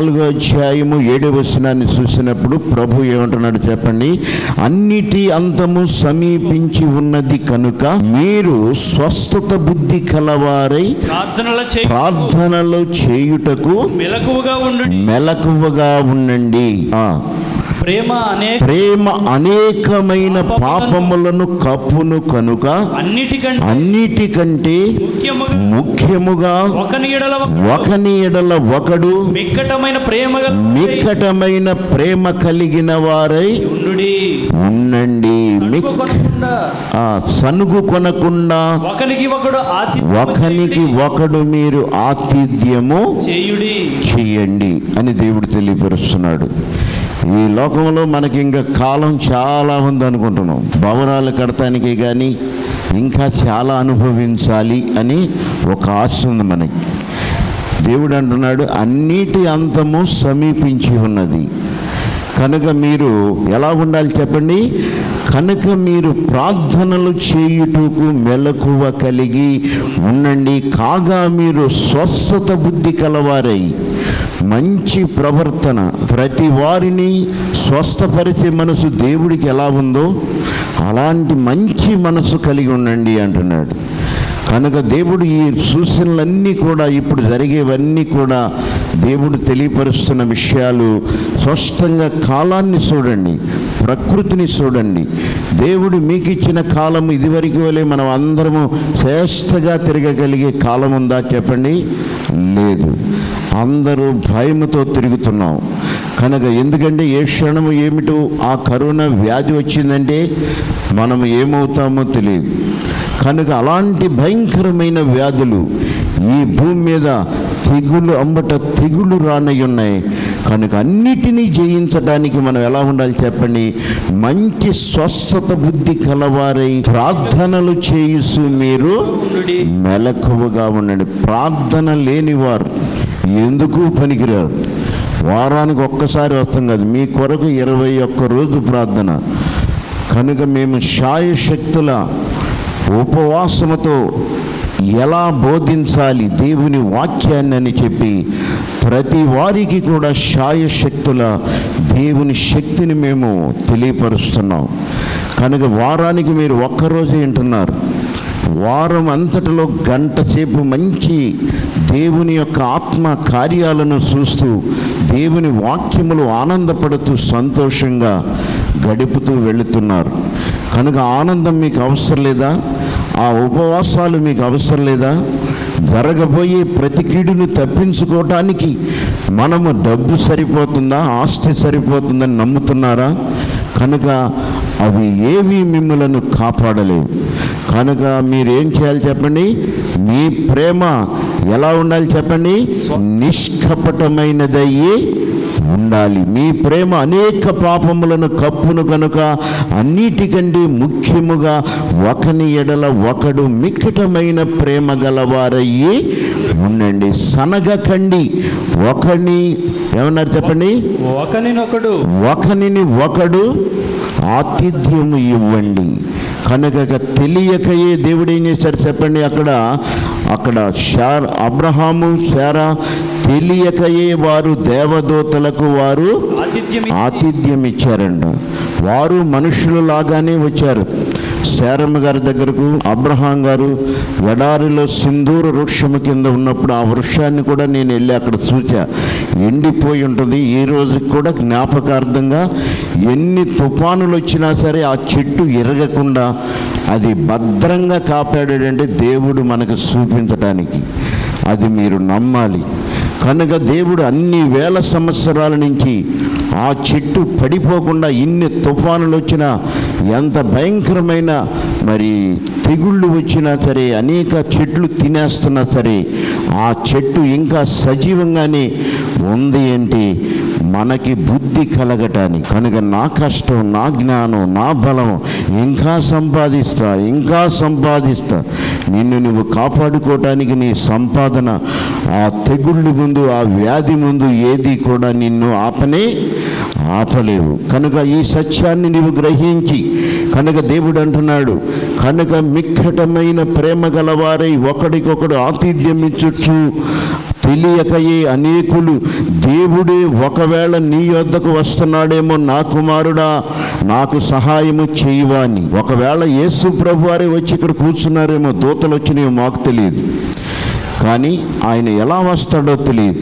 నాలుగో అధ్యాయము ఏడవ వచనాన్ని చూసినప్పుడు ప్రభు ఏమంటున్నాడు చెప్పండి అన్నిటి అంతము సమీపించి ఉన్నది కనుక మీరు స్వస్థత బుద్ధి కలవారై ప్రార్థనల చేయి ప్రార్థనలు చేయుటకు మెలకువగా ఉండు మెలకువగా ఉండండి ఆ ప్రేమ అనేక ప్రేమ అనేకమైన పాపములను కప్పును కనుక అన్నిటికంటే అన్నిటికంటే ముఖ్యముగా ముఖ్యముగా ఒకని ఎడల ఒకని ఎడల ఒకడు మిక్కటమైన ప్రేమ మిక్కటమైన ప్రేమ కలిగిన వారై ఉండుడి ఉండండి మిక్ కొనకుండా ఆ, సనుగు కొనకుండా ఒకనికి ఒకడు ఒకనికి ఆతిథ్యం ఒకడు మీరు ఆతిథ్యము చేయుడి చేయండి అని దేవుడు తెలియపరుస్తున్నాడు ఈ లోకంలో మనకి ఇంకా కాలం చాలా ఉంది అనుకుంటున్నాం భవనాలు కడటానికి కానీ ఇంకా చాలా అనుభవించాలి అని ఒక ఆశ ఉంది మనకి దేవుడు అంటున్నాడు అన్నిటి అంతము సమీపించి ఉన్నది కనుక మీరు ఎలా ఉండాలి చెప్పండి కనుక మీరు ప్రార్థనలు చేయుటకు మెలకువ కలిగి ఉండండి కాగా మీరు స్వస్థత బుద్ధి కలవారై మంచి ప్రవర్తన ప్రతి వారిని స్వస్థపరిచే మనసు దేవుడికి ఎలా ఉందో అలాంటి మంచి మనసు కలిగి ఉండండి అంటున్నాడు కనుక దేవుడు ఈ సూచనలన్నీ కూడా ఇప్పుడు జరిగేవన్నీ కూడా దేవుడు తెలియపరుస్తున్న విషయాలు స్పష్టంగా కాలాన్ని చూడండి ప్రకృతిని చూడండి దేవుడు మీకు ఇచ్చిన కాలం ఇదివరకు వలె మనం అందరము శ్రేష్టగా తిరగగలిగే కాలం ఉందా చెప్పండి లేదు అందరూ భయముతో తిరుగుతున్నాం కనుక ఎందుకంటే ఏ క్షణము ఏమిటో ఆ కరోనా వ్యాధి వచ్చిందంటే మనం ఏమవుతామో తెలియదు కనుక అలాంటి భయంకరమైన వ్యాధులు ఈ భూమి మీద తెగులు అంబట తెగులు రానై ఉన్నాయి కనుక అన్నిటినీ జయించడానికి మనం ఎలా ఉండాలి చెప్పండి మంచి స్వస్థత బుద్ధి కలవారై ప్రార్థనలు చేయుసు మీరు ఉండుడి మెలకువగా ఉండండి ప్రార్థన లేనివారు ఎందుకు పనికిరారు వారానికి ఒక్కసారి వస్తాం కదా మీ కొరకు ఇరవై ఒక్క రోజు ప్రార్థన కనుక మేము శాయశక్తుల ఉపవాసముతో ఎలా బోధించాలి దేవుని వాక్యాన్ని అని చెప్పి ప్రతి వారికి కూడా శాయశక్తుల దేవుని శక్తిని మేము తెలియపరుస్తున్నాం కనుక వారానికి మీరు ఒక్కరోజే వింటున్నారు వారం అంతటిలో గంట సేపు మంచి దేవుని యొక్క ఆత్మ కార్యాలను చూస్తూ దేవుని వాక్యములు ఆనందపడుతూ సంతోషంగా గడుపుతూ వెళుతున్నారు కనుక ఆనందం మీకు అవసరం లేదా ఆ ఉపవాసాలు మీకు అవసరం లేదా జరగబోయే ప్రతి కీడును తప్పించుకోవటానికి మనము డబ్బు సరిపోతుందా ఆస్తి సరిపోతుందని నమ్ముతున్నారా కనుక అవి ఏవి మిమ్మలను కాపాడలేవు కనుక మీరు ఏం చేయాలి చెప్పండి మీ ప్రేమ ఎలా ఉండాలి చెప్పండి నిష్కపటమైనదయ్యి ఉండాలి మీ ప్రేమ అనేక పాపములను కప్పును కనుక అన్నిటికంటే ముఖ్యముగా ఒకని ఎడల ఒకడు మిక్కటమైన ప్రేమ గలవారయ్యి ఉండండి సనగకండి ఒకని ఏమన్నారు చెప్పండి ఒకనినొకడు ఒకనిని ఒకడు ఆతిథ్యము ఇవ్వండి కనుక ఇక తెలియకయే దేవుడు ఏం చేశాడు చెప్పండి అక్కడ అక్కడ శార్ అబ్రహాము శారా తెలియకయే వారు దేవదూతలకు వారు ఆతిథ్యం ఆతిథ్యం ఇచ్చారంట వారు మనుషులు లాగానే వచ్చారు శారమ్మ గారి దగ్గరకు అబ్రహాం గారు ఎడారిలో సింధూర వృక్షము కింద ఉన్నప్పుడు ఆ వృక్షాన్ని కూడా నేను వెళ్ళి అక్కడ చూచా ఎండిపోయి ఉంటుంది ఈ రోజు కూడా జ్ఞాపకార్థంగా ఎన్ని తుఫానులు వచ్చినా సరే ఆ చెట్టు ఎరగకుండా అది భద్రంగా కాపాడాడంటే దేవుడు మనకు చూపించటానికి అది మీరు నమ్మాలి కనుక దేవుడు అన్ని వేల సంవత్సరాల నుంచి ఆ చెట్టు పడిపోకుండా ఇన్ని తుఫానులు వచ్చినా ఎంత భయంకరమైన మరి తెగుళ్ళు వచ్చినా సరే అనేక చెట్లు తినేస్తున్నా సరే ఆ చెట్టు ఇంకా సజీవంగానే ఉంది అంటే మనకి బుద్ధి కలగటానికి కనుక నా కష్టం నా జ్ఞానం నా బలం ఇంకా సంపాదిస్తా ఇంకా సంపాదిస్తా నిన్ను నువ్వు కాపాడుకోవటానికి నీ సంపాదన ఆ తెగుళ్ళు ముందు ఆ వ్యాధి ముందు ఏది కూడా నిన్ను ఆపనే ఆపలేవు కనుక ఈ సత్యాన్ని నీవు గ్రహించి కనుక దేవుడు అంటున్నాడు కనుక మిక్కటమైన ప్రేమ గలవారై ఒకడికొకడు ఆతిథ్యం ఇచ్చుచు తెలియకయే అనేకులు దేవుడే ఒకవేళ నీ యొద్దకు వస్తున్నాడేమో నా కుమారుడా నాకు సహాయము చేయవా అని ఒకవేళ యేసు ప్రభు వారే వచ్చి ఇక్కడ కూర్చున్నారేమో దూతలు వచ్చినాయో మాకు తెలియదు కానీ ఆయన ఎలా వస్తాడో తెలియదు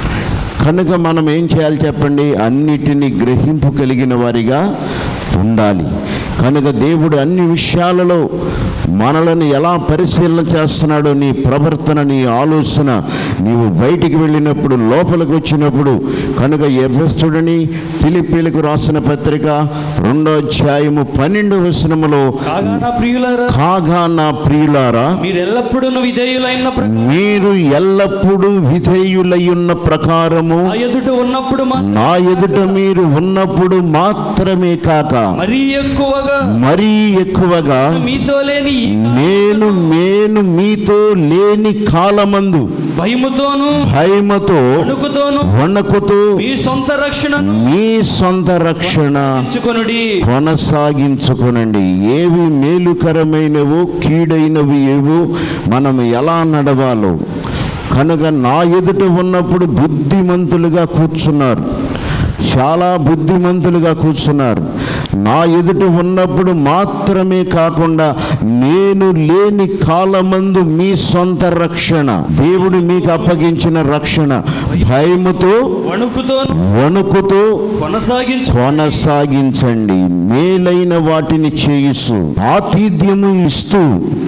కనుక మనం ఏం చేయాలి చెప్పండి అన్నిటినీ గ్రహింపు కలిగిన వారిగా ఉండాలి కనుక దేవుడు అన్ని విషయాలలో మనలను ఎలా పరిశీలన చేస్తున్నాడో నీ ప్రవర్తన నీ ఆలోచన నీవు బయటికి వెళ్ళినప్పుడు లోపలికి వచ్చినప్పుడు కనుక ఎఫెస్తుడని ఫిలిప్పీలకు రాసిన పత్రిక రెండో అధ్యాయము పన్నెండు వచనములో కాగా నా ప్రియులారా కాగా నా ప్రియులారా మీరు ఎల్లప్పుడూ విధేయులైన ప్ర- మీరు ఎల్లప్పుడూ విధేయులయ్యున్న ప్రకారము నా ఎదుట ఉన్నప్పుడు మా- నా ఎదుట మీరు ఉన్నప్పుడు మాత్రమే కాక మరీ ఎక్కువగా మరీ ఎక్కువగా మీతో లేని ఈ నేను నేను మీతో లేని కాలమందు భయముతోను భయముతో వణుకుతోను వణకుతూ మీ సొంత రక్షణను మీ సొంత రక్షణ ఎంచుకొనుడి కొనసాగించుకోనండి ఏవి మేలుకరమైనవో కీడైనవి ఏవో మనం ఎలా నడవాలో కనుక నా ఎదుట ఉన్నప్పుడు బుద్ధిమంతులుగా కూర్చున్నారు చాలా బుద్ధిమంతులుగా కూర్చున్నారు నా ఎదుట ఉన్నప్పుడు మాత్రమే కాకుండా నేను లేని కాలమందు మీ సొంత రక్షణ దేవుడు మీకు అప్పగించిన రక్షణ భయముతో వణుకుతోను వణుకుతో కొనసాగించు కొనసాగించండి మేలైన వాటిని చేయిస్తూ ఆతిథ్యము ఇస్తూ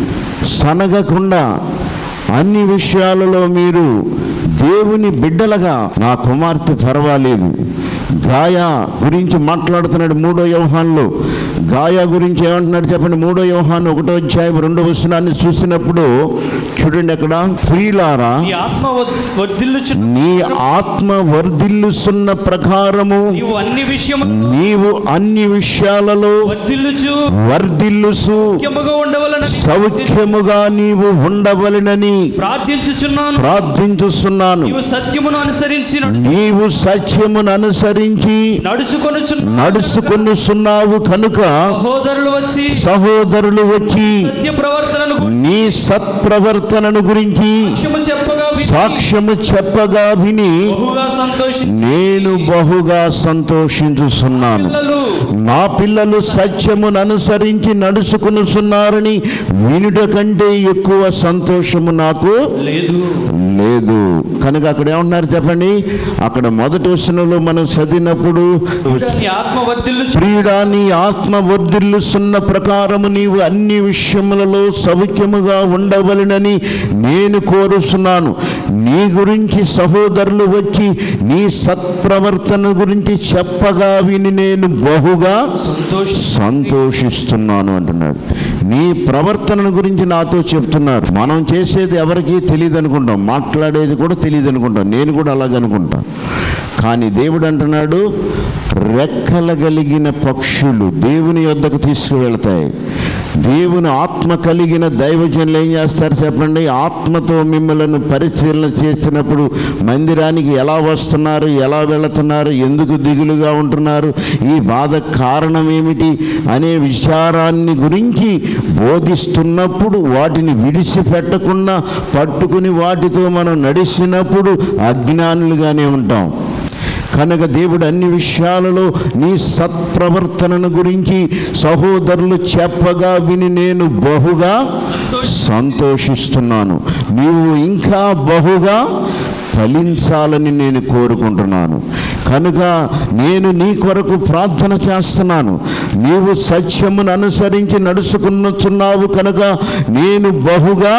సనగకుండా అన్ని విషయాలలో మీరు దేవుని బిడ్డలుగా నా కుమార్తె పర్వాలేదు గాయ గురించి మాట్లాడుతున్నాడు మూడో వ్యవహాన్లో గాయ గురించి ఏమంటున్నాడు చెప్పండి మూడో వ్యవహాన్ ఒకటో అధ్యాయం రెండో వచనాన్ని చూసినప్పుడు చూడండి అక్కడ ప్రియులారా నీ ఆత్మ వద్- వర్ధిల్లుచు నీ ఆత్మ వర్ధిల్లుస్తున్న ప్రకారము నీవు అన్ని విషయము నీవు అన్ని విషయాలలో వర్ధిల్లుచు వర్ధిల్లుసు ముఖ్యముగా ఉండవలన సౌఖ్యముగా నీవు ఉండవలెనని ప్రార్థించుచున్నాను ప్రార్థించుస్తున్నాను నీవు సత్యమును అనుసరించిన నీవు సత్యమును అనుసరించి నడుచుకొనుచు నడుచుకొనుచున్నావు కనుక సహోదరులు వచ్చి సహోదరులు వచ్చి సత్య ప్రవర్తనను నీ సత్ప్రవర్తనను గురించి సాక్ష్యము చెప్పగా విని సాక్ష్యము చెప్పగా విని బహుగా సంతోషి నేను బహుగా సంతోషించుతున్నాను పిల్లలు నా పిల్లలు సత్యమును అనుసరించి నడుచుకునుచున్నారని వినుట కంటే ఎక్కువ సంతోషము నాకు లేదు లేదు కనుక అక్కడ ఏమంటున్నారు చెప్పండి అక్కడ మొదటి వచనంలో మనం చదివినప్పుడు నీ ఆత్మ వర్ధిల్లుచు ప్రియుడా నీ ఆత్మ వర్ధిల్లుస్తున్న ప్రకారము నీవు అన్ని విషయములలో సౌఖ్యముగా ఉండవలెనని నేను కోరుస్తున్నాను నీ గురించి సహోదరులు వచ్చి నీ సత్ప్రవర్తన గురించి చెప్పగా విని నేను బహుగా సంతోషి సంతోషిస్తున్నాను అంటున్నాడు నీ ప్రవర్తన గురించి నాతో చెప్తున్నారు మనం చేసేది ఎవరికీ తెలియదు అనుకుంటాం మాట్లాడేది కూడా తెలియదు అనుకుంటాం నేను కూడా అలాగ అనుకుంటా కానీ దేవుడు అంటున్నాడు రెక్కల కలిగిన పక్షులు దేవుని యొద్దకు తీసుకువెళ్తాయి దేవుని ఆత్మ కలిగిన దైవజనులు ఏం చేస్తారు చెప్పండి ఆత్మతో మిమ్మల్ని పరిశీలన చేసినప్పుడు మందిరానికి ఎలా వస్తున్నారు ఎలా వెళుతున్నారు ఎందుకు దిగులుగా ఉంటున్నారు ఈ బాధ కారణం ఏమిటి అనే విచారాన్ని గురించి బోధిస్తున్నప్పుడు వాటిని విడిచిపెట్టకుండా పట్టుకుని వాటితో మనం నడిచినప్పుడు అజ్ఞానులుగానే ఉంటాం కనుక దేవుడు అన్ని విషయాలలో నీ సత్ప్రవర్తనను గురించి సహోదరులు చెప్పగా విని నేను బహుగా సంతోషిస్తున్నాను నీవు ఇంకా బహుగా ఫలించాలని నేను కోరుకుంటున్నాను కనుక నేను నీ కొరకు ప్రార్థన చేస్తున్నాను నీవు సత్యమును అనుసరించి నడుచుకున్నచున్నావు కనుక నేను బహుగా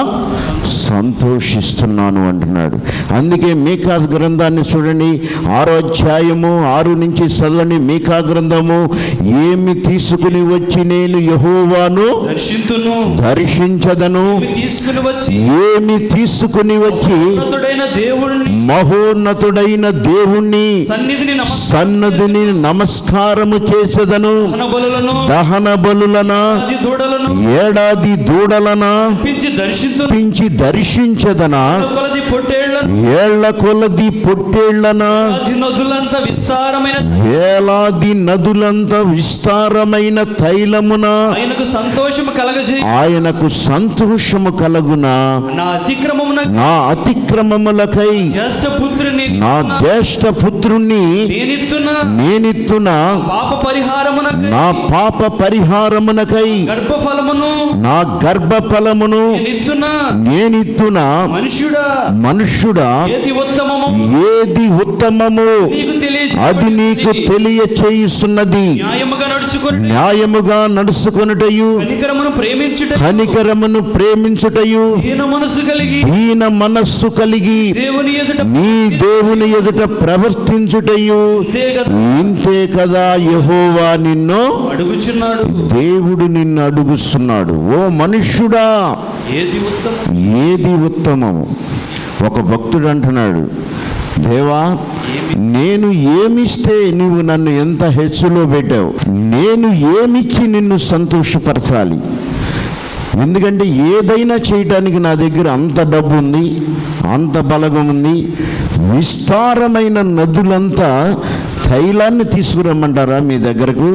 సంతోషిస్తున్నాను అంటున్నాడు అందుకే మీకా గ్రంథాన్ని చూడండి ఆరో అధ్యాయము ఆరు నుంచి చదవండి మీకా గ్రంథము ఏమి తీసుకుని వచ్చి నేను యహోవాను దర్శింతును దర్శించదను తీసుకుని వచ్చి ఏమి తీసుకుని వచ్చి ఉన్నతుడైన దేవుడిని మహోన్నతుడైన దేవుణ్ణి సన్నిధిని నమస్కారం సన్నదిని నమస్కారము చేసేదను బలులను దహన బలులన అది దూడలను ఏడాది దూడలన పిలిచి దర్శింతును పించి దర్శించదన కొలది పొట్టేళ్లను ఏళ్ల కొలది పొట్టేళ్లన నది నదులంత విస్తారమైన వేలాది నదులంత విస్తారమైన తైలమున ఆయనకు సంతోషము కలగజేయి ఆయనకు సంతోషము కలుగున నా అతిక్రమమున నా అతిక్రమములకై జ్యేష్ఠ పుత్రుని నా జ్యేష్ఠ పుత్రుణ్ణి నేనిత్తున నేనిత్తున పాప పరిహారమున నా పాప పరిహారమునకై గర్భఫలమును నా గర్భఫలమును నేనిత్తున నేనిత్తున మనుష్యుడా మనుష్యుడా ఏది ఉత్తమము ఏది ఉత్తమము నీకు తెలియజే అది నీకు తెలియచేయుస్తున్నది న్యాయముగా నడుచుకొని న్యాయముగా నడుచుకొనుటయు కనికరమును ప్రేమించుట కనికరమును ప్రేమించుటయు దీన మనసు కలిగి దీన మనస్సు కలిగి దేవుని ఎదుట నీ దేవుని ఎదుట ప్రవర్తించుటయు ఇదే కదా ఇంతే కదా యహోవా నిన్ను అడుగుచున్నాడు దేవుడు నిన్ను అడుగుస్తున్నాడు ఓ మనుష్యుడా ఏది ఉత్తమం ఏది ఉత్తమము ఒక భక్తుడు అంటున్నాడు దేవా నేను ఏమిస్తే నీవు నన్ను ఎంత హెచ్చులో పెట్టావు నేను ఏమిచ్చి నిన్ను సంతోషపరచాలి ఎందుకంటే ఏదైనా చేయటానికి నా దగ్గర అంత డబ్బు ఉంది అంత బలగం ఉంది విస్తారమైన నదులంతా తైలాన్ని తీసుకురమ్మంటారా మీ దగ్గరకు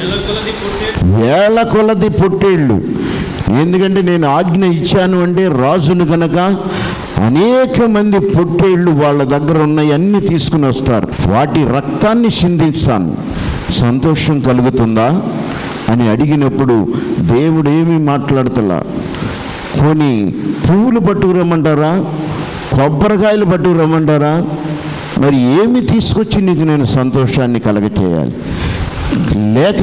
వేల కొలది పొట్టేళ్ళు ఎందుకంటే నేను ఆజ్ఞ ఇచ్చాను అంటే రాజును కనుక అనేక మంది పొట్టేళ్ళు వాళ్ళ దగ్గర ఉన్నాయి అన్ని తీసుకుని వస్తారు వాటి రక్తాన్ని చిందిస్తాను సంతోషం కలుగుతుందా అని అడిగినప్పుడు దేవుడు ఏమీ మాట్లాడుతలా కొని పువ్వులు పట్టుకురమ్మంటారా కొబ్బరికాయలు పట్టుకురమ్మంటారా మరి ఏమి తీసుకొచ్చి నీకు నేను సంతోషాన్ని కలగచేయాలి లేక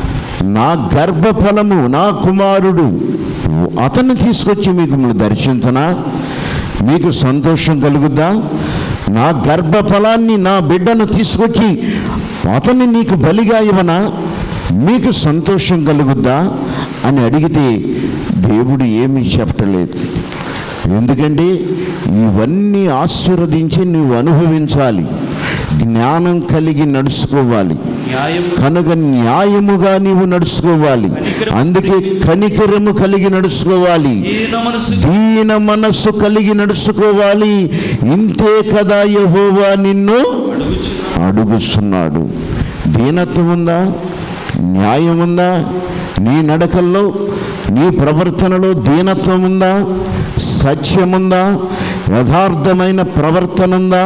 నా గర్భఫలము నా కుమారుడు అతన్ని తీసుకొచ్చి మీకు మీరు దర్శించనా మీకు సంతోషం కలుగుద్దా నా గర్భఫలాన్ని నా బిడ్డను తీసుకొచ్చి అతన్ని నీకు బలిగా ఇవ్వనా మీకు సంతోషం కలుగుద్దా అని అడిగితే దేవుడు ఏమీ చెప్పలేదు ఎందుకంటే ఇవన్నీ ఆశీర్వదించి నువ్వు అనుభవించాలి జ్ఞానం కలిగి నడుచుకోవాలి న్యాయం కనుక న్యాయముగా నీవు నడుచుకోవాలి అందుకే కనికరము కలిగి నడుచుకోవాలి దీన మనసు దీన మనస్సు కలిగి నడుచుకోవాలి ఇంతే కదా యహోవా నిన్ను అడుగుచున్నాడు అడుగుతున్నాడు దీనత్వం ఉందా న్యాయం ఉందా నీ నడకల్లో నీ ప్రవర్తనలో దీనత్వం ఉందా సత్యముందా యథార్థమైన ప్రవర్తన ఉందా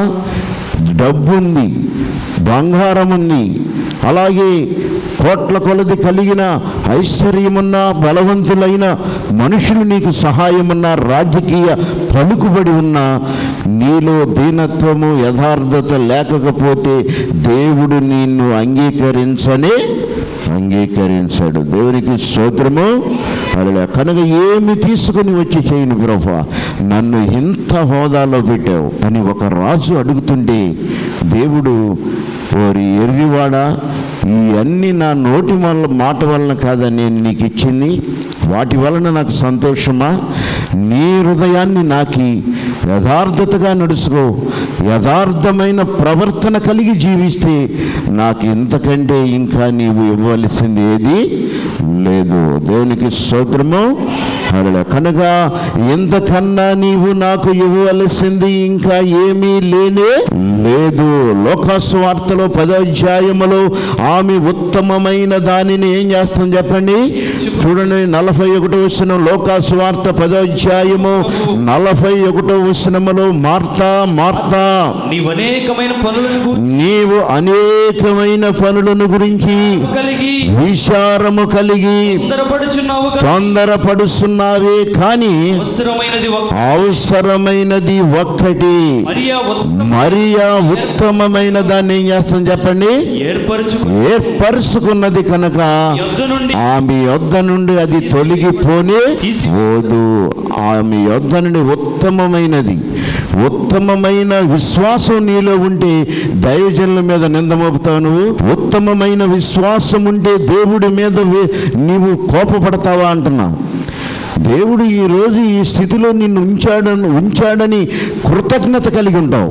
డబ్బుంది బంగారం ఉంది అలాగే కోట్ల కొలది కలిగిన ఐశ్వర్యమున్న బలవంతులైన మనుషులు నీకు సహాయమున్న రాజకీయ పలుకుబడి ఉన్న నీలో దీనత్వము యథార్థత లేకపోతే దేవుడు నిన్ను అంగీకరించనే అంగీకరించాడు దేవునికి స్తోత్రము అలా కనుక ఏమి తీసుకుని వచ్చి చేయను ప్రభా నన్ను ఇంత హోదాలో పెట్టావు అని ఒక రాజు అడుగుతుంటే దేవుడు ఓరి ఎర్రివాడా ఈ అన్ని నా నోటి వల్ల మాట వలన కాదా నేను నీకు ఇచ్చింది వాటి వలన నాకు సంతోషమా నీ హృదయాన్ని నాకి యథార్థతగా నడుచుకో యథార్థమైన ప్రవర్తన కలిగి జీవిస్తే నాకు ఇంతకంటే ఇంకా నీవు ఇవ్వవలసింది ఏది లేదు దేవునికి స్తోత్రము హల్లెలూయా. కనుక ఎంతకన్నా నీవు నాకు ఇవ్వవలసింది ఇంకా ఏమీ లేనే లేదు లోకస్వార్తలో పదోధ్యాయములో ఆమె ఉత్తమమైన దానిని ఏం చేస్తాం చెప్పండి చూడండి నలభై ఒకటో వచనం లోకాస్వార్త పదోధ్యాయము నలభై ఒకటో వచనములో మార్తా మార్తా నీవు అనేకమైన పనులను గూర్చి నీవు అనేకమైన పనులను గురించి కలిగి విచారము కలిగి తొందరపడుచున్నావు కదా. తొందరపడుస్తున్నావే కానీ అవసరమైనది ఒక అవసరమైనది ఒక్కటి మరియా ఉత్తమ మరియా ఉత్తమమైన దాన్ని ఏం చేస్తాం చెప్పండి ఏర్పరచుకు ఏర్పరుచుకున్నది కనుక యొద్ద నుండి ఆమె యొద్ద నుండి అది తొలగిపోనే పోదు ఆమె యొద్ద నుండి ఉత్తమమైనది ఉత్తమమైన విశ్వాసం నీలో ఉంటే దైవజనుల మీద నింద మోపుతావు నువ్వు ఉత్తమమైన విశ్వాసం ఉంటే దేవుడి మీద వే- నీవు కోపపడతావా అంటున్నా దేవుడు ఈరోజు ఈ స్థితిలో నిన్ను ఉంచాడని ఉంచాడని కృతజ్ఞత కలిగి ఉంటావు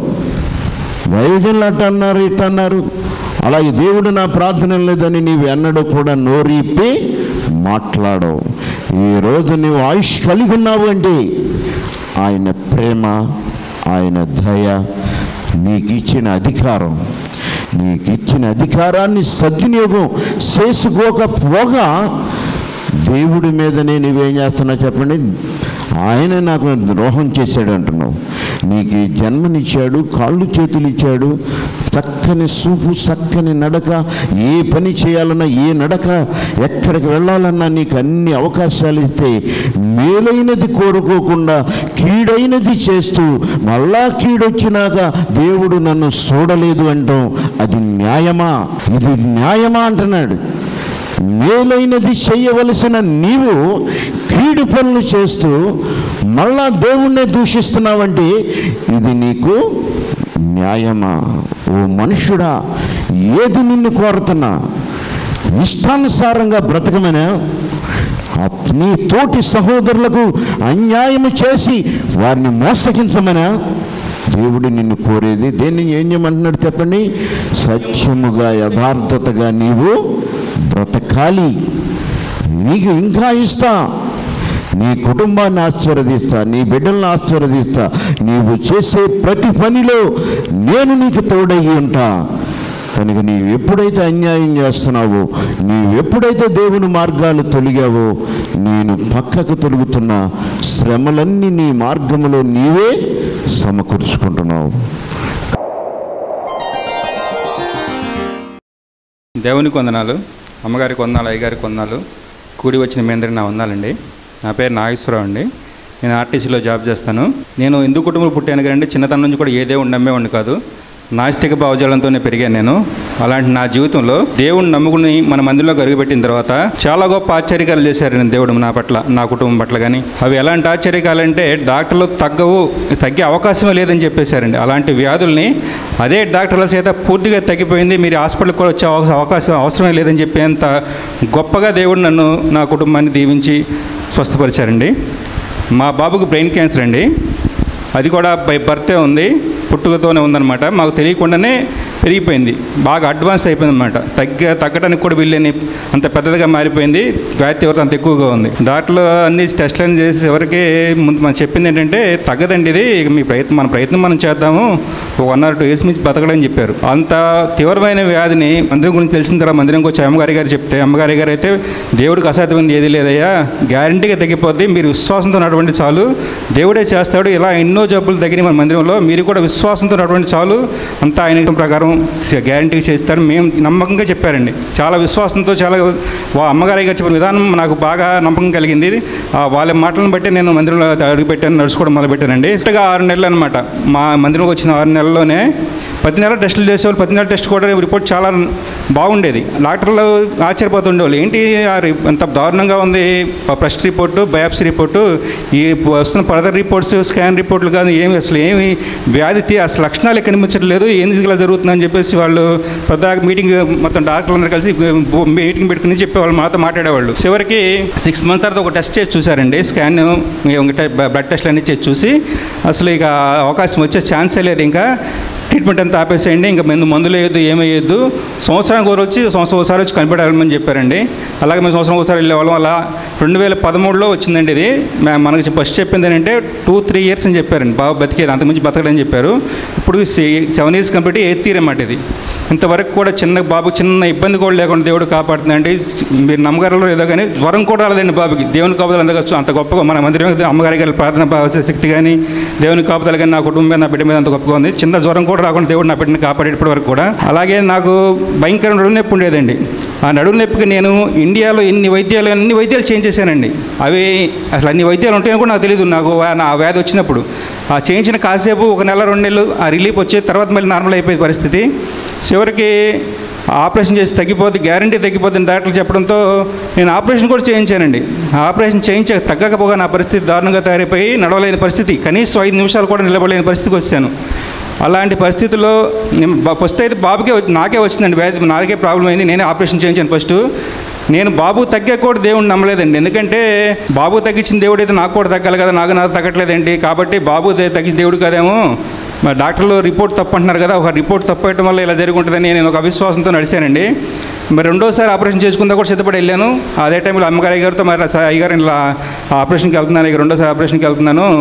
దైవజనులు అట్ట అన్నారు ఇట్ట అన్నారు అలాగే దేవుడు నా ప్రార్థన లేదని నీవు ఎన్నడూ కూడా నోరిప్పి మాట్లాడవు ఈరోజు నీవు ఆయుష్ కలిగి ఉన్నావు అంటే ఆయన ప్రేమ ఆయన దయ నీకు ఇచ్చిన అధికారం నీకు ఇచ్చిన అధికారాన్ని సద్వినియోగం చేసుకోకపోగా దేవుడి మీదనే నువ్వేం చేస్తున్నా చెప్పండి ఆయన నాకు ద్రోహం చేశాడు అంటున్నావు నీకు ఈ జన్మనిచ్చాడు కాళ్ళు చేతులు ఇచ్చాడు చక్కని సూపు చక్కని నడక ఏ పని చేయాలన్నా ఏ నడక ఎక్కడికి వెళ్ళాలన్నా నీకు అన్ని అవకాశాలు ఇస్తే మేలైనది కోరుకోకుండా కీడైనది చేస్తూ మళ్ళా కీడొచ్చినాక దేవుడు నన్ను చూడలేదు అంటాం అది న్యాయమా ఇది న్యాయమా అంటున్నాడు మేలైనది చేయవలసిన నీవు కీడు పనులు చేస్తూ మళ్ళా దేవుణ్ణి దూషిస్తున్నావంటే ఇది నీకు న్యాయమా ఓ మనుషుడా ఏది నిన్ను కోరుతున్నా ఇష్టానుసారంగా బ్రతకమనా ఆ- నీ తోటి సహోదరులకు అన్యాయం చేసి వారిని మోసగించమనా దేవుడు నిన్ను కోరేది దేన్ని ఏం చేయమంటున్నాడు చెప్పండి సత్యముగా యథార్థతగా నీవు బ్రతకాలి నీకు ఇంకా ఇస్తా నీ కుటుంబాన్ని ఆశీర్వదిస్తా నీ బిడ్డలను ఆశీర్వదిస్తా నీవు చేసే ప్రతి పనిలో నేను నీకు తోడయ్యి ఉంటా కనుక నీవు ఎప్పుడైతే అన్యాయం చేస్తున్నావో నీవు ఎప్పుడైతే దేవుని మార్గాలు తొలిగావో నేను పక్కకు తొలుగుతున్న శ్రమలన్నీ నీ మార్గములో నీవే సమకూర్చుకుంటున్నావు దేవునికి వందనాలు అమ్మగారికి వందనాలు అయ్యగారికి వందనాలు కూడి వచ్చిన మీ అందరికీ నా వందనాలండి నా పేరు నాగేశ్వరరావు అండి నేను ఆర్టీసీలో జాబ్ చేస్తాను నేను హిందూ కుటుంబంలో పుట్టాను కదండి చిన్నతనం నుంచి కూడా ఏ దేవుడిని నమ్మేవాడిని కాదు నాస్తిక భావజాలంతోనే పెరిగాను నేను అలాంటి నా జీవితంలో దేవుడిని నమ్ముకుని మన మందిలో గరుగుపెట్టిన తర్వాత చాలా గొప్ప ఆశ్చర్యకాలు చేశారు నేను దేవుడు నా పట్ల నా కుటుంబం పట్ల కానీ అవి ఎలాంటి ఆశ్చర్యకాలు అంటే డాక్టర్లు తగ్గవు తగ్గే అవకాశమే లేదని చెప్పేశారండి అలాంటి వ్యాధుల్ని అదే డాక్టర్ల చేత పూర్తిగా తగ్గిపోయింది మీరు హాస్పిటల్కి కూడా వచ్చే అవ- అవకాశం అవసరమే లేదని చెప్పేంత గొప్పగా దేవుడు నన్ను నా కుటుంబాన్ని దీవించి స్వస్థపరిచారండి మా బాబుకు బ్రెయిన్ క్యాన్సర్ అండి అది కూడా బై బర్తే ఉంది పుట్టుకతోనే ఉందన్నమాట మాకు తెలియకుండానే పెరిగిపోయింది బాగా అడ్వాన్స్ అయిపోయింది అనమాట తగ్గ తగ్గడానికి కూడా వీళ్ళని అంత పెద్దదిగా మారిపోయింది వ్యాధి తీవ్రత అంత ఎక్కువగా ఉంది డాక్టర్లు అన్ని టెస్టులను చేసి ఎవరికి ముందు మనం చెప్పింది ఏంటంటే తగ్గదండి ఇది ఇక మీ ప్రయత్నం మన ప్రయత్నం మనం చేద్దాము ఒక వన్ ఆర్ టూ ఇయర్స్ నుంచి బతకడని చెప్పారు అంత తీవ్రమైన వ్యాధిని మందిరం గురించి తెలిసిన తర్వాత మందిరంకి వచ్చి అమ్మగారి గారు చెప్తే అమ్మగారి గారు అయితే దేవుడికి అసాధ్యమైంది ఏది లేదయ్యా గ్యారంటీగా తగ్గిపోద్ది మీరు విశ్వాసంతో ఉన్నటువంటి చాలు దేవుడే చేస్తాడు ఇలా ఎన్నో జబ్బులు తగ్గినాయి మన మందిరంలో మీరు కూడా విశ్వాసంతో ఉన్నటువంటి చాలు అంతా ఆయన ప్రకారం గ్యారంటీగా చేస్తాడు మేము నమ్మకంగా చెప్పారండి చాలా విశ్వాసంతో చాలా వా అమ్మగారి గారు చెప్పిన విధానం నాకు బాగా నమ్మకం కలిగింది ఆ వాళ్ళ మాటలను బట్టి నేను మందిరంలో అడుగుపెట్టాను నడుచుకోవడం మొదలుపెట్టానండి ఇష్టగా ఆరు నెలలు అనమాట మా మందిరంలోకి వచ్చిన ఆరు నెలల్లోనే ప్రతి నెల టెస్టులు చేసేవాళ్ళు ప్రతి నెల టెస్ట్ కూడా రిపోర్ట్ చాలా బాగుండేది డాక్టర్లు ఆశ్చర్యపోతుండేవాళ్ళు ఏంటి ఆ రి- అంత దారుణంగా ఉంది ఫస్ట్ రిపోర్టు బయాప్సీ రిపోర్టు ఈ వస్తున్న ఫర్దర్ రిపోర్ట్స్ స్కాన్ రిపోర్ట్లు కానీ ఏమి అసలు ఏమి వ్యాధి తీ- అసలు లక్షణాలే కనిపించట్లేదు ఏంది ఇలా జరుగుతుందని చెప్పేసి వాళ్ళు పెద్ద మీటింగ్ మొత్తం డాక్టర్లందరూ కలిసి మీటింగ్ పెట్టుకుని చెప్పి వాళ్ళు మాతో మాట్లాడేవాళ్ళు చివరికి సిక్స్ మంత్ తర్వాత ఒక టెస్ట్ చేసి చూసారండి స్కాన్ బ్లడ్ టెస్ట్లు అన్ని చేసి చూసి అసలు ఇక అవకాశం వచ్చే ఛాన్సే లేదు ఇంకా ట్రీట్మెంట్ అంతా ఆపేసేయండి ఇంకా మందు మందులు వేయొద్దు ఏమేయద్దు సంవత్సరానికి ఒకరు వచ్చి సంవత్సరం ఒకసారి వచ్చి కనిపెట్టాలని చెప్పారండి అలాగే మేము సంవత్సరం ఒకసారి వెళ్ళేవాళ్ళం అలా రెండు వేల పదమూడులో వచ్చిందండి ఇది మే- మనకి ఫస్ట్ చెప్పింది ఏంటంటే టూ త్రీ ఇయర్స్ అని చెప్పారండి బాగా బతికేది అంతకుమించి బతకడని చెప్పారు ఇప్పుడు seven years complete eighth year అన్నమాట ఇది ఇంతవరకు కూడా చిన్న బాబు చిన్న ఇబ్బంది కూడా లేకుండా దేవుడు కాపాడుతుందండి మీరు నమ్మగారులో ఏదో కానీ జ్వరం కూడా రాలేదండి బాబుకి దేవుని కాపుదలు అంత అంత గొప్పగా మన మందిరం అమ్మగారి గారి ప్రార్థన భావ శక్తి కానీ దేవుని కాపుదలు కానీ నా కుటుంబం మీద నా బిడ్డ మీద అంత గొప్పగా ఉంది చిన్న జ్వరం కూడా రాకుండా దేవుడు నా బిడ్డని కాపాడేటప్పటి వరకు కూడా అలాగే నాకు భయంకర నడుము నొప్పి ఉండేదండి ఆ నడుము నొప్పికి నేను ఇండియాలో ఎన్ని వైద్యాలు అన్ని వైద్యాలు చేంజ్ చేశానండి అవి అసలు అన్ని వైద్యాలు ఉంటాయని కూడా నాకు తెలియదు నాకు ఆ- నా వ్యాధి వచ్చినప్పుడు ఆ చేయించిన కాసేపు ఒక నెల రెండు నెలలు ఆ రిలీఫ్ వచ్చే తర్వాత మళ్ళీ నార్మల్ అయిపోయే పరిస్థితి చివరికి ఆపరేషన్ చేసి తగ్గిపోద్ది గ్యారంటీ తగ్గిపోద్దని డాక్టర్లు చెప్పడంతో నేను ఆపరేషన్ కూడా చేయించానండి ఆ ఆపరేషన్ చేయించక తగ్గకపోగా నా పరిస్థితి దారుణంగా తయారైపోయి నడవలేని పరిస్థితి కనీసం ఐదు నిమిషాలు కూడా నిలబడలేని పరిస్థితికి వచ్చాను అలాంటి పరిస్థితుల్లో నేను బ- ఫస్ట్ అయితే బాబుకే వచ్చి- నాకే వచ్చిందండి వ్యాధి నాకే ప్రాబ్లం అయింది నేనే ఆపరేషన్ చేయించాను ఫస్ట్ నేను బాబు తగ్గా కూడా దేవుడిని నమ్మలేదండి ఎందుకంటే బాబు తగ్గించిన దేవుడు అయితే నాకు కూడా తగ్గాలి కదా నాకు నాకు తగ్గట్లేదండి కాబట్టి బాబు దే- తగ్గించిన దేవుడు కదేమో మరి డాక్టర్లు రిపోర్ట్ తప్పు అంటున్నారు కదా ఒక రిపోర్ట్ తప్పేయటం వల్ల ఇలా జరిగి ఉంటుందని నేను ఒక అవిశ్వాసంతో నడిచానండి మరి రెండోసారి ఆపరేషన్ చేసుకుందా కూడా సిద్ధపడి వెళ్ళాను అదే టైంలో అమ్మగారి గారితో మరి స- అయ్యగారు ఇలా ఆపరేషన్కి వెళ్తున్నాను ఇక రెండోసారి ఆపరేషన్కి వెళ్తున్నాను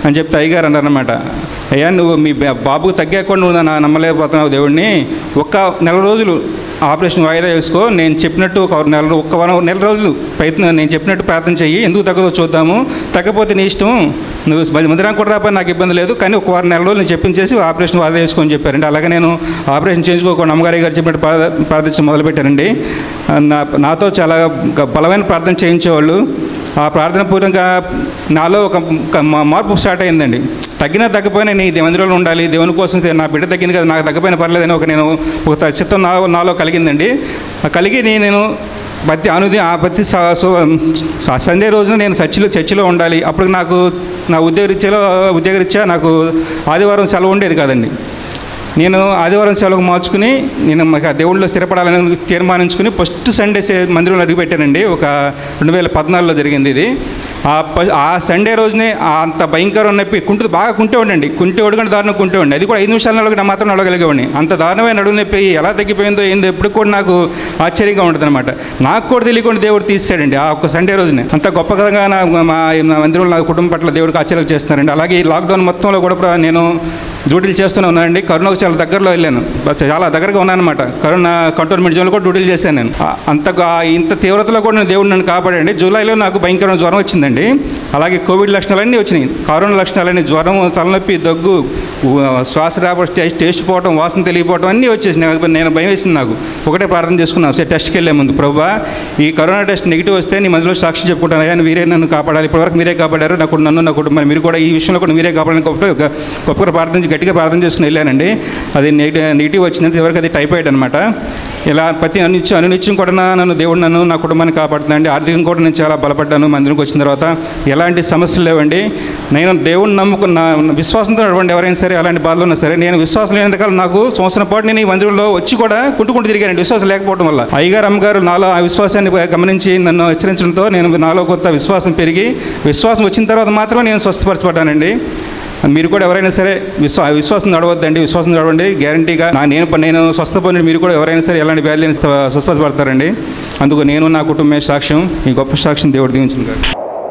అని చెప్తే అయ్యగారు అన్నారనమాట అయ్యా నువ్వు మీ బా- బాబుకు తగ్గాకుండా నువ్వు నా నమ్మలేకపోతున్నావు దేవుడిని ఒక్క నెల రోజులు ఆపరేషన్ వాయిదా వేసుకో నేను చెప్పినట్టు ఒక నెల రో- ఒక్క వన- నెల రోజులు ప్రయత్నం నేను చెప్పినట్టు ప్రార్థన చెయ్యి ఎందుకు తగ్గదో చూద్దాము తగ్గపోతే నీ ఇష్టం నువ్వు మధ్య మందిరానికి కూడా రాకపోయినా నాకు ఇబ్బంది లేదు కానీ ఒక వారం నెల రోజులు నేను చెప్పించేసి ఆపరేషన్ వాయిదా వేసుకొని చెప్పారండి అలాగే నేను ఆపరేషన్ చేయించుకోకుండా అమ్మగారి గారు చెప్పినట్టు ప్రార్థ- ప్రార్థించడం మొదలుపెట్టానండి ఆ, నా నాతో చాలా గ- బలమైన ప్రార్థన చేయించేవాళ్ళు ఆ ప్రార్థన పూర్వకంగా నాలో ఒక ఒక మా- మార్పు స్టార్ట్ అయిందండి తగ్గినా తగ్గిపోయినా నేను ఈ మందిరంలో ఉండాలి దేవుని కోసం నా బిడ్డ తగ్గింది కదా నాకు తగ్గిపోయిన పర్లేదని ఒక నేను ఒక త- చిత్తం నా నాలో కలిగిందండి ఆ కలిగి నే- నేను ప్రతి అనుది ఆ ప్రతి స- సో- స- సండే రోజున నేను చర్చిలో చర్చిలో ఉండాలి అప్పుడు నాకు నా ఉద్యోగరీత్యాలో ఉద్యోగరీత్యా నాకు ఆదివారం సెలవు ఉండేది కాదండి నేను ఆదివారం సెలవు మార్చుకుని నేను మాకు ఆ దేవుళ్ళలో స్థిరపడాలని తీర్మానించుకుని ఫస్ట్ సండే సే- మందిరంలో అడుగుపెట్టానండి ఒక రెండు వేల పద్నాలుగులో జరిగింది ఇది ఆ ప- ఆ సండే రోజునే ఆ అంత భయంకరం నొప్పి కుంటు బాగా కుంటే ఉండండి కుంటే ఒడుగంటే దారుణం కుంటే ఉండి అది కూడా ఐదు నిమిషాల నడుగు మాత్రం నడవగలిగేవాడిని అంత దారుణమైన నడుగు నొప్పి ఎలా తగ్గిపోయిందో ఏందో ఎప్పుడు కూడా నాకు ఆశ్చర్యంగా ఉంటుంది అనమాట నాకు కూడా తెలియకుండా దేవుడు తీసాడండి ఆ ఒక్క సండే రోజునే అంత గొప్పగా నా మా నా మందిరంలో నా కుటుంబం పట్ల దేవుడికి ఆశ్చర్యాలు చేస్తున్నారండి అలాగే ఈ లాక్డౌన్ మొత్తంలో కూడా ప్ర- నేను డ్యూటీలు చేస్తూనే ఉన్నానండి కరోనాకు చాలా దగ్గరలో వెళ్ళాను బట్ చాలా దగ్గరగా ఉన్నానమాట కరోనా కంటోన్మెంట్ జోన్లో కూడా డ్యూటీలు చేశాను నేను ఆ- అంత గా- ఇంత తీవ్రతలో కూడా నేను దేవుడు నన్ను కాపాడండి జూలైలో నాకు భయంకరమైన జ్వరం వచ్చిందండి అలాగే కోవిడ్ లక్షణాలన్నీ వచ్చినాయి కరోనా లక్షణాలన్నీ జ్వరం తలనొప్పి దగ్గు ఊ- శ్వాస రాబడి టేస్ట్ టేస్ట్ పోవడం వాసన తెలియపోవడం అన్నీ వచ్చేసినాయి నాకు నేను భయం వేసింది నాకు ఒకటే ప్రార్థన చేసుకున్నాను సరే టెస్ట్కి వెళ్ళే ముందు ప్రభా ఈ కరోనా టెస్ట్ నెగిటివ్ వస్తే నీ మధ్యలో సాక్షి చెప్పుకుంటాను అయ్యా వీరే నన్ను కాపాడాలి ఇప్పటివరకు మీరే కాపాడారు నాకు నన్ను నా కుటుంబాన్ని మీరు కూడా ఈ విషయంలో కూడా మీరే కాపాడాలని గొప్ప గొప్పగా ప్రార్థన చేసి గట్టిగా ప్రార్థన చేసుకుని వెళ్ళానండి అది నెగిటివ్ నెగిటివ్ వచ్చిందంటే ఎవరికి అది టైఫాయిడ్ అనమాట ఇలా ప్రతి అనునిత్యం అనునిత్యం కూడా నా- నన్ను దేవుడు నన్ను నా కుటుంబాన్ని కాపాడుతుందండి ఆర్థికంగా కూడా నేను చాలా బలపడ్డాను మందిరికి వచ్చిన తర్వాత ఎలాంటి సమస్యలు లేవండి నేను దేవుడిని నమ్ముకున్న విశ్వాసంతో నడవండి ఎవరైనా సరే అలాంటి బాధలు ఉన్నా సరే నేను విశ్వాసం లేనంతకాలం నాకు సంవత్సరం పాటు నేను ఈ మందిరంలో వచ్చి కూడా కుంటుకుంటూ తిరిగానండి విశ్వాసం లేకపోవడం వల్ల అయ్యగారు అమ్మగారు నాలో ఆ విశ్వాసాన్ని గమనించి నన్ను హెచ్చరించడంతో నేను నాలో కొత్త విశ్వాసం పెరిగి విశ్వాసం వచ్చిన తర్వాత మాత్రమే నేను స్వస్థపరచబడ్డానండి మీరు కూడా ఎవరైనా సరే విశ్వా విశ్వాసం నడవద్దండి విశ్వాసం నడవండి గ్యారంటీగా నా నేను నేను స్వస్థపడిన మీరు కూడా ఎవరైనా సరే ఎలాంటి వ్యాధులని స్వస్థపడతారండి అందుకు నేను నా కుటుంబమే సాక్ష్యం ఈ గొప్ప సాక్ష్యం దేవుడు దీవించిన గారు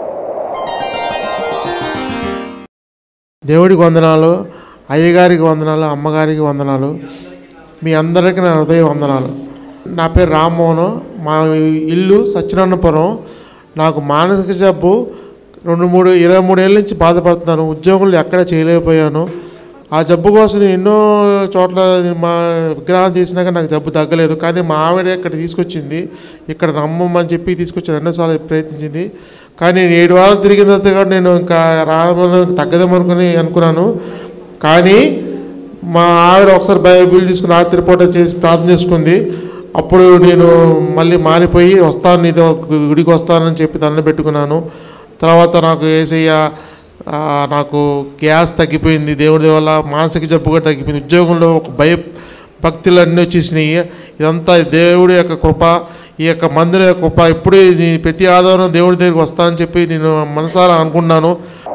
దేవుడికి వందనాలు అయ్యగారికి వందనాలు అమ్మగారికి వందనాలు మీ అందరికీ నా హృదయ వందనాలు నా పేరు రామ్మోహన్ మా ఇల్లు సత్యనారాయణపురం నాకు మానసిక జబ్బు రెండు మూడు ఇరవై మూడేళ్ళ నుంచి బాధపడుతున్నాను ఉద్యోగులు ఎక్కడ చేయలేకపోయాను ఆ జబ్బు కోసం నేను ఎన్నో చోట్ల మా విగ్రహాలు తీసినాక నాకు జబ్బు తగ్గలేదు కానీ మా ఆవిడ ఇక్కడ తీసుకొచ్చింది ఇక్కడ నమ్మమని చెప్పి తీసుకొచ్చి రెండోసార్లు ప్రయత్నించింది కానీ నేను ఏడు వారాలు తిరిగిన తర్వాత కూడా నేను ఇంకా రామని తగ్గదేమనుకుని అనుకున్నాను కానీ మా ఆవిడ ఒకసారి బైబిల్ తీసుకుని రాత్రి పూట చేసి ప్రార్థన చేసుకుంది అప్పుడు నేను మళ్ళీ మారిపోయి వస్తాను నీతో గుడికి వస్తానని చెప్పి దండం పెట్టుకున్నాను తర్వాత నాకు ఏసయ్య ఆ, నాకు గ్యాస్ తగ్గిపోయింది దేవుడి వల్ల మానసిక జబ్బు కూడా తగ్గిపోయింది ఉద్యోగంలో ఒక భయ భక్తులు అన్నీ వచ్చేసినాయి ఇదంతా దేవుడి యొక్క కృప ఈ యొక్క మందిరం యొక్క కృప ఇప్పుడే ఇది ప్రతి ఆధారం దేవుడి దగ్గరికి వస్తానని చెప్పి నేను మనసారా అనుకున్నాను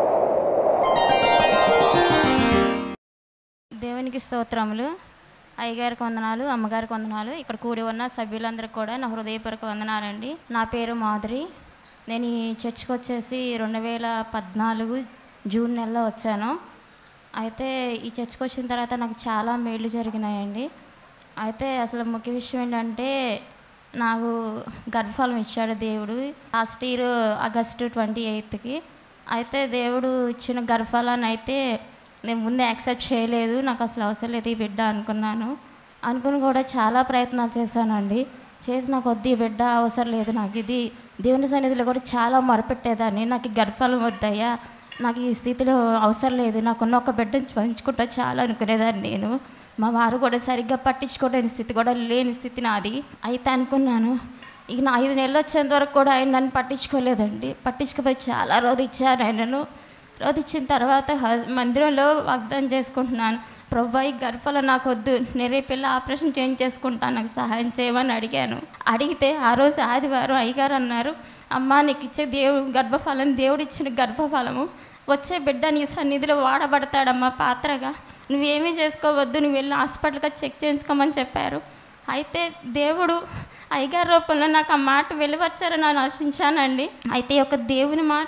దేవునికి స్తోత్రములు అయ్యగారికి వందనాలు అమ్మగారికి వందనాలు ఇక్కడ కూడి ఉన్న సభ్యులందరికీ కూడా నా హృదయపూర్వక వందనాలండి నా పేరు మాధురి నేను ఈ చర్చ్కి వచ్చేసి రెండు వేల పద్నాలుగు జూన్ నెలలో వచ్చాను అయితే ఈ చర్చ్కి వచ్చిన తర్వాత నాకు చాలా మేళ్ళు జరిగినాయండి అయితే అసలు ముఖ్య విషయం ఏంటంటే నాకు గర్భఫలం ఇచ్చాడు దేవుడు లాస్ట్ ఇయర్ ఆగస్టు ట్వంటీ ఎయిత్కి అయితే దేవుడు ఇచ్చిన గర్భఫలాన్ని అయితే నేను ముందే యాక్సెప్ట్ చేయలేదు నాకు అసలు అవసరం లేదు ఈ బిడ్డ అనుకున్నాను అనుకుని కూడా చాలా ప్రయత్నాలు చేశానండి చేసి నాకు వద్దు ఈ బిడ్డ అవసరం లేదు నాకు ఇది దేవుని సన్నిధిలో కూడా చాలా మొరపెట్టేదాన్ని నాకు ఈ గర్భఫలం వద్దయ్యా నాకు ఈ స్థితిలో అవసరం లేదు నాకున్న ఒక బిడ్డని పంచుకుంటా చాలా అనుకునేదాన్ని నేను మా వారు కూడా సరిగ్గా పట్టించుకోలేని స్థితి కూడా లేని స్థితి నాది అయితే అనుకున్నాను ఇక నా ఐదు నెలలు వచ్చేంత వరకు కూడా ఆయన నన్ను పట్టించుకోలేదండి పట్టించుకుపోయి చాలా రోజు ఇచ్చాను ఆయనను రోజు ఇచ్చిన తర్వాత హ- మందిరంలో వాగ్దానం చేసుకుంటున్నాను ప్రభా ఈ గర్భఫలం నాకు వద్దు నేను రేపు వెళ్ళి ఆపరేషన్ చేంజ్ చేసుకుంటాను నాకు సహాయం చేయమని అడిగాను అడిగితే ఆ రోజు ఆదివారం అయ్యగారు అన్నారు అమ్మా నీకు ఇచ్చే దేవుడు గర్భఫలం దేవుడు ఇచ్చిన గర్భఫలము వచ్చే బిడ్డ నీ సన్నిధిలో వాడబడతాడమ్మా పాత్రగా నువ్వేమీ చేసుకోవద్దు నువ్వు వెళ్ళి హాస్పిటల్గా చెక్ చేయించుకోమని చెప్పారు అయితే దేవుడు అయ్యగారి రూపంలో నాకు ఆ మాట వెలువచ్చారని నేను ఆశించానండి అయితే ఈ యొక్క దేవుని మాట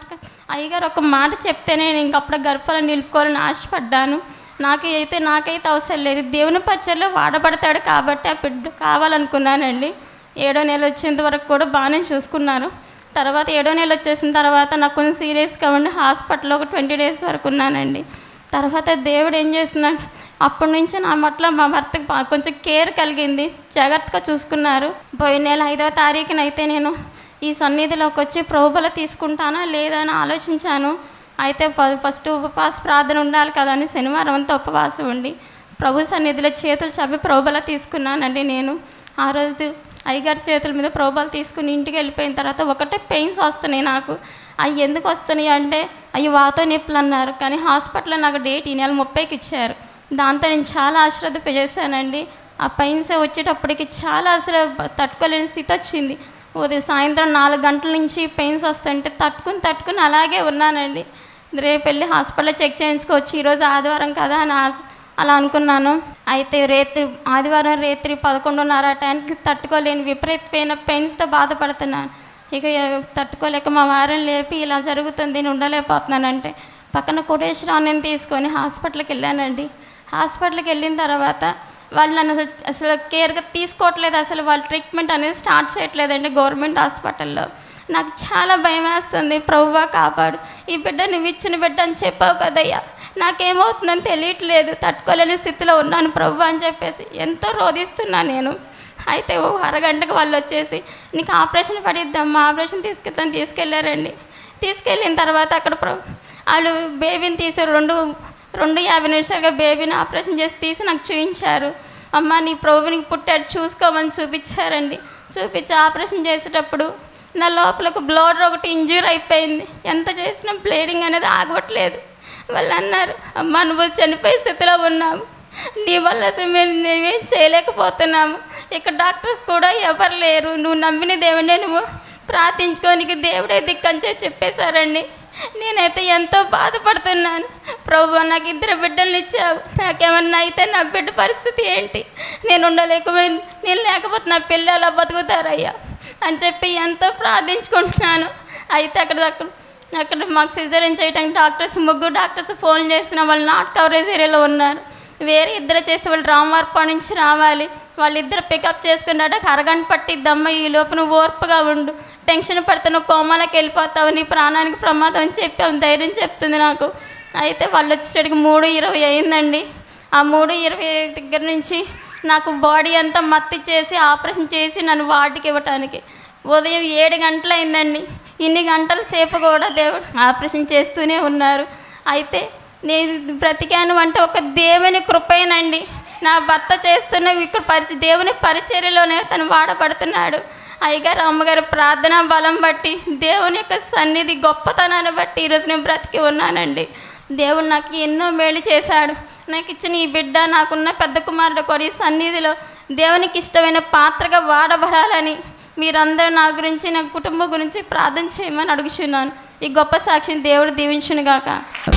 అయ్యగారు ఒక మాట చెప్తేనే నేను ఇంకప్పుడు గర్భాలను నిలుపుకోవాలని ఆశపడ్డాను నాకు అయితే నాకైతే అవసరం లేదు దేవుని పరిచయలో వాడబడతాడు కాబట్టి ఆ బిడ్డ కావాలనుకున్నానండి ఏడో నెల వచ్చేంత వరకు కూడా బాగానే చూసుకున్నారు తర్వాత ఏడో నెల వచ్చేసిన తర్వాత నాకు కొంచెం సీరియస్గా ఉండి హాస్పిటల్లో ఒక ట్వంటీ డేస్ వరకు ఉన్నానండి తర్వాత దేవుడు ఏం చేస్తున్నాడు అప్పటి నుంచి నా పట్ల మా భర్తకు బా- కొంచెం కేర్ కలిగింది జాగ్రత్తగా చూసుకున్నారు పోయిన నెల ఐదవ తారీఖున అయితే నేను ఈ సన్నిధిలోకి వచ్చి ప్రభుబల తీసుకుంటానా లేదా అని ఆలోచించాను అయితే ప- ఫస్ట్ ఉపవాస ప్రార్థన ఉండాలి కదా అని శనివారం అంతా ఉపవాసం ఉండి ప్రభు సన్నిధిలో చేతులు చవి ప్రభుబల తీసుకున్నానండి నేను ఆ రోజు అయ్యగారి చేతుల మీద ప్రోబాలు తీసుకుని ఇంటికి వెళ్ళిపోయిన తర్వాత ఒకటే పెయిన్స్ వస్తున్నాయి నాకు అవి ఎందుకు వస్తున్నాయి అంటే అవి వాత నొప్పులు అన్నారు కానీ హాస్పిటల్లో నాకు డేట్ ఈ నెల ముప్పైకి ఇచ్చారు దాంతో నేను చాలా అశ్రద్ధ చేశానండి ఆ పెయిన్స్ వచ్చేటప్పటికి చాలా అసలు తట్టుకోలేని స్థితి వచ్చింది ఉదయం సాయంత్రం నాలుగు గంటల నుంచి పెయిన్స్ వస్తుంటే తట్టుకుని తట్టుకుని అలాగే ఉన్నానండి రేపు వెళ్ళి హాస్పిటల్లో చెక్ చేయించుకోవచ్చు ఈరోజు ఆదివారం కదా అని ఆశ అలా అనుకున్నాను అయితే రేత్రి ఆదివారం రేత్రి పదకొండున్నర ఆ టైంకి తట్టుకోలేని విపరీతమైన పెయిన్స్తో బాధపడుతున్నాను ఇక ఎ- తట్టుకోలేక మా వారిని లేపి ఇలా జరుగుతుంది నేను ఉండలేకపోతున్నానంటే పక్కన కోటేశ్వరాన్ని తీసుకొని హాస్పిటల్కి వెళ్ళానండి హాస్పిటల్కి వెళ్ళిన తర్వాత వాళ్ళు నన్ను అసలు అసలు కేర్గా తీసుకోవట్లేదు అసలు వాళ్ళు ట్రీట్మెంట్ అనేది స్టార్ట్ చేయట్లేదండి గవర్నమెంట్ హాస్పిటల్లో నాకు చాలా భయం వేస్తుంది ప్రభువా కాపాడు ఈ బిడ్డ నువ్వు ఇచ్చిన బిడ్డ అని చెప్పావు కదయ్యా నాకేమవుతుందని తెలియట్లేదు తట్టుకోలేని స్థితిలో ఉన్నాను ప్రభు అని చెప్పేసి ఎంతో రోధిస్తున్నాను నేను అయితే ఓ అరగంటకు వాళ్ళు వచ్చేసి నీకు ఆపరేషన్ పడిద్దామా ఆపరేషన్ తీసుకెళ్తాను తీసుకెళ్ళారండి తీసుకెళ్ళిన తర్వాత అక్కడ ప్ర- వాళ్ళు బేబీని తీసి రెండు రెండు యాభై నిమిషాలుగా బేబీని ఆపరేషన్ చేసి తీసి నాకు చూపించారు అమ్మ నీ ప్రభుని పుట్టాడు చూసుకోమని చూపించారండి చూపించి ఆపరేషన్ చేసేటప్పుడు నా లోపలకు బ్లడ్ ఒకటి ఇంజ్యూర్ అయిపోయింది ఎంత చేసినా బ్లీడింగ్ అనేది ఆగవట్లేదు వాళ్ళు అన్నారు అమ్మ నువ్వు చనిపోయే స్థితిలో ఉన్నావు నీ వల్ల అసలు మేము మేమేం చేయలేకపోతున్నాము ఇక్కడ డాక్టర్స్ కూడా ఎవరు లేరు నువ్వు నమ్మిన దేవుడే నువ్వు ప్రార్థించుకోనికి దేవుడే దిక్కని చెప్పి చెప్పేశారండి నేనైతే ఎంతో బాధపడుతున్నాను ప్రభు నాకు ఇద్దరు బిడ్డల్ని ఇచ్చావు నాకేమన్నా అయితే నా బిడ్డ పరిస్థితి ఏంటి నేను ఉండలేకపోయి నేను లేకపోతే నా పిల్లలు అలా బతుకుతారయ్యా అని చెప్పి ఎంతో ప్రార్థించుకుంటున్నాను అయితే అక్కడ అక్కడ అక్కడ మాకు సిజరీన్ చేయడానికి డాక్టర్స్ ముగ్గురు డాక్టర్స్ ఫోన్ చేసిన వాళ్ళు నాట్ కవరేజ్ ఏరియాలో ఉన్నారు వేరే ఇద్దరు చేస్తే వాళ్ళు రామవార్ప నుంచి రావాలి వాళ్ళిద్దరు పికప్ చేసుకున్నాక అరగంట పట్టిద్దమ్మ ఈ లోపు నువ్వు ఓర్పుగా ఉండు టెన్షన్ పడితే నువ్వు కోమాలకు వెళ్ళిపోతావు నీ ప్రాణానికి ప్రమాదం అని చెప్పి ఆమె ధైర్యం చెప్తుంది నాకు అయితే వాళ్ళు వచ్చేసరికి మూడు ఇరవై అయిందండి ఆ మూడు ఇరవై దగ్గర నుంచి నాకు బాడీ అంతా మత్తి చేసి ఆపరేషన్ చేసి నన్ను వార్డుకి ఇవ్వటానికి ఉదయం ఏడు గంటలు అయిందండి ఇన్ని గంటల సేపు కూడా దేవుడు ఆపరేషన్ చేస్తూనే ఉన్నారు అయితే నేను బ్రతికాను అంటే ఒక దేవుని కృపేనండి నా భర్త చేస్తున్న ఇక్కడ పరిచ దేవుని పరిచర్యలోనే తను వాడబడుతున్నాడు అయ్యగారు అమ్మగారు ప్రార్థనా బలం బట్టి దేవుని యొక్క సన్నిధి గొప్పతనాన్ని బట్టి ఈరోజు నేను బ్రతికి ఉన్నానండి దేవుడు నాకు ఎన్నో మేలు చేశాడు నాకు ఇచ్చిన ఈ బిడ్డ నాకున్న పెద్ద కుమారుడు కూడా ఈ సన్నిధిలో దేవునికి ఇష్టమైన పాత్రగా వాడబడాలని మీరందరూ నా గురించి నా కుటుంబం గురించి ప్రార్థన చేయమని అడుగుచున్నాను ఈ గొప్ప సాక్షిని దేవుడు దీవించునుగాక